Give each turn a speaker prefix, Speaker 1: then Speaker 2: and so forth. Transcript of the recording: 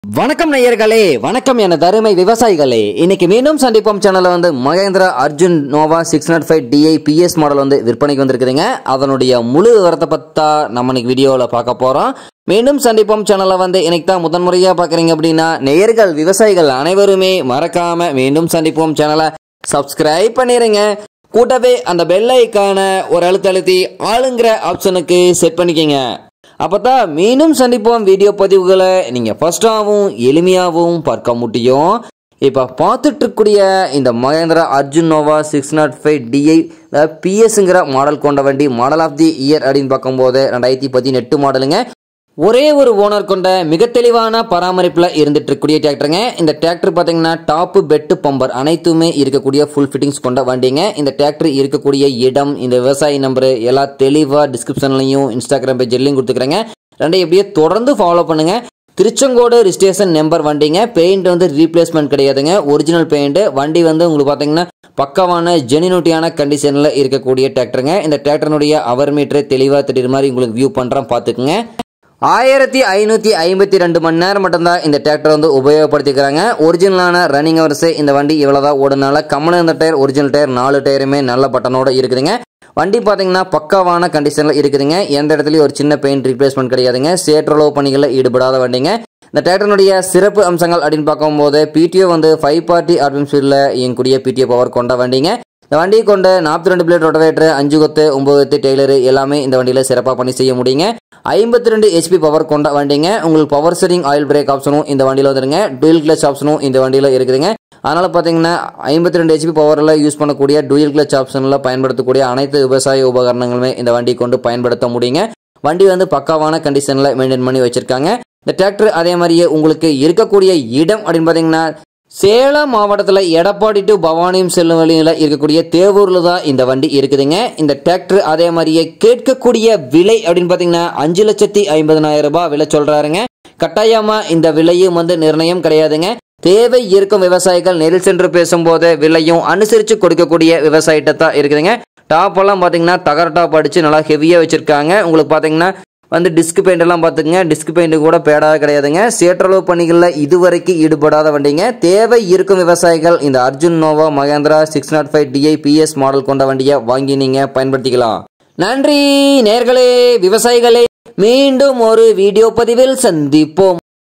Speaker 1: வணக்கம் நேயர்களே வணக்கம் என தருமை விவசாயிகளே இன்னைக்கு மீண்டும் சந்திப்போம் சேனல்ல வந்து Mahindra Arjun Novo six nought five DI PS model வந்து விற்பனைக்கு வந்திருக்குதுங்க அதனுடைய முழு விவரத்தை பத்தா நம்ம இன்னைக்கு வீடியோவில் பார்க்க போறோம் மீண்டும் சந்திப்போம் சேனலை வந்து இன்னைக்கு தான் முதன்முறையா பார்க்குறீங்க அப்படின்னா நேயர்கள் விவசாயிகள் அனைவருமே மறக்காம மீண்டும் சந்திப்போம் சேனலை சப்ஸ்கிரைப் பண்ணிடுங்க கூட்டவே அந்த பெல் ஐக்கான ஒரு அழுத்த அழுத்தி ஆளுங்கிற ஆப்ஷனுக்கு செட் பண்ணிக்கங்க அப்பதான் மீண்டும் சந்திப்போம் வீடியோ பதிவுகளை நீங்கள் ஃபர்ஸ்டாகவும் எளிமையாகவும் பார்க்க முடியும் இப்போ பார்த்துட்டு இருக்கக்கூடிய இந்த Mahindra Arjun Novo six nought five DI பிஎஸ்ங்கிற மாடல் கொண்ட வண்டி மாடல் ஆஃப் தி இயர் அப்படின்னு பார்க்கும்போது ரெண்டாயிரத்தி பதினெட்டு மாடலுங்க ஒரே ஒரு ஓனர் கொண்ட மிக தெளிவான பராமரிப்பில் இருந்துட்டு இருக்கக்கூடிய டிராக்டருங்க இந்த டிராக்டர் பார்த்தீங்கன்னா டாப்பு பெட்டு பம்பர் அனைத்துமே இருக்கக்கூடிய ஃபுல் ஃபிட்டிங்ஸ் கொண்ட வண்டிங்க இந்த டிராக்டர் இருக்கக்கூடிய இடம் இந்த விவசாயி நம்பர் எல்லாம் தெளிவாக டிஸ்கிரிப்ஷன்லையும் இன்ஸ்டாகிராம் பேஜ்லையும் கொடுத்துக்கிறேங்க ரெண்டையும் எப்படியே தொடர்ந்து ஃபாலோ பண்ணுங்க திருச்செங்கோடு ரிஜிஸ்ட்ரேஷன் நம்பர் வண்டிங்க பெயிண்ட் வந்து ரீப்ளேஸ்மெண்ட் கிடையாதுங்க ஒரிஜினல் பெயிண்ட் வண்டி வந்து உங்களுக்கு பார்த்தீங்கன்னா பக்கவான ஜெனினூட்டியான கண்டிஷனில் இருக்கக்கூடிய டிராக்டருங்க இந்த டிராக்டருடைய அவர் மீட்டரை தெளிவாக தெரியுற மாதிரி உங்களுக்கு வியூ பண்ணுறேன் பார்த்துக்குங்க ஆயிரத்தி ஐநூற்றி ஐம்பத்தி ரெண்டு மணி நேரம் மட்டும்தான் இந்த டிராக்டர் வந்து உபயோகப்படுத்திக்கிறாங்க ஒரிஜினலான ரன்னிங் ஹவர்ஸ் இந்த வண்டி இவ்வளோதான் ஓடுனால கம்மன் இருந்த டயர் ஒரிஜினல் டயர் நாலு டயருமே நல்ல பட்டனோட இருக்குதுங்க வண்டி பார்த்தீங்கன்னா பக்காவான கண்டிஷனில் இருக்குதுங்க எந்த இடத்துலையும் ஒரு சின்ன பெயிண்ட் ரீப்ளேஸ்மெண்ட் கிடையாதுங்க சேற்றளவு பணிகளில் ஈடுபடாத வண்டிங்க இந்த டிராக்டருடைய சிறப்பு அம்சங்கள் அப்படின்னு பார்க்கும்போது பிடிஓ வந்து ஃபைவ் பார்ட்டி ஆர்பிஎம் ஸ்பீடில் இயங்கக்கூடிய பிடிஓ பவர் கொண்ட வண்டிங்க இந்த வண்டியை கொண்ட நாற்பத்தி ரெண்டு பிளேட் ரொட்டவேட்டர் அஞ்சு கொத்து ஒம்பது கொத்து டெய்லரு எல்லாமே இந்த வண்டியில் சிறப்பாக பண்ணி செய்ய முடியுங்க ஐம்பத்தி ரெண்டு ஹெச்பி பவர் கொண்ட வண்டிங்க உங்களுக்கு பவர் ஸ்டரிங் ஆயில் பிரேக் ஆப்ஷனும் இந்த வண்டியில் வந்துருங்க டூயல் கிளச் ஆப்ஷனும் இந்த வண்டியில் இருக்குதுங்க அதனால் பார்த்தீங்கன்னா ஐம்பத்தி ரெண்டு ஹெச்பி பவரில் யூஸ் பண்ணக்கூடிய டூயல் கிளச் ஆப்ஷனில் பயன்படுத்தக்கூடிய அனைத்து விவசாய உபகரணங்களுமே இந்த வண்டி கொண்டு பயன்படுத்த முடியுங்க வண்டி வந்து பக்காவான கண்டிஷனில் மெயின்டைன் பண்ணி வச்சிருக்காங்க இந்த டிராக்டர் அதே மாதிரியே உங்களுக்கு இருக்கக்கூடிய இடம் அப்படின்னு பார்த்தீங்கன்னா சேலம் மாவட்டத்தில் எடப்பாடி டு பவானியும் செல்லும் வழியில் இருக்கக்கூடிய தேவூரில் தான் இந்த வண்டி இருக்குதுங்க இந்த டிராக்டர் அதே மாதிரியே கேட்கக்கூடிய விலை அப்படின்னு பார்த்தீங்கன்னா அஞ்சு லட்சத்தி ஐம்பதனாயிரம் ரூபாய் விலை சொல்கிறாருங்க கட்டாயமாக இந்த விலையும் வந்து நிர்ணயம் கிடையாதுங்க தேவை இருக்கும் விவசாயிகள் நேரில் சென்று பேசும்போது விலையும் அனுசரித்து கொடுக்கக்கூடிய விவசாயிட்ட தான் இருக்குதுங்க டாப் எல்லாம் பார்த்தீங்கன்னா தகர டாப் அடித்து நல்லா ஹெவியாக வச்சுருக்காங்க உங்களுக்கு பார்த்தீங்கன்னா வந்து டிஸ்க் பெயிண்ட் எல்லாம் பார்த்துக்குங்க டிஸ்க் பெயிண்ட் கூட பேடாத கிடையாதுங்க சேற்றளவு பணிகளில் இதுவரைக்கும் ஈடுபடாத வண்டிங்க தேவை இருக்கும் விவசாயிகள் இந்த Arjun Novo Mahindra six nought five DI PS model கொண்ட வண்டியை வாங்கி நீங்க பயன்படுத்திக்கலாம் நன்றி நேர்களே விவசாயிகளே மீண்டும் ஒரு வீடியோ பதிவில் சந்திப்போம்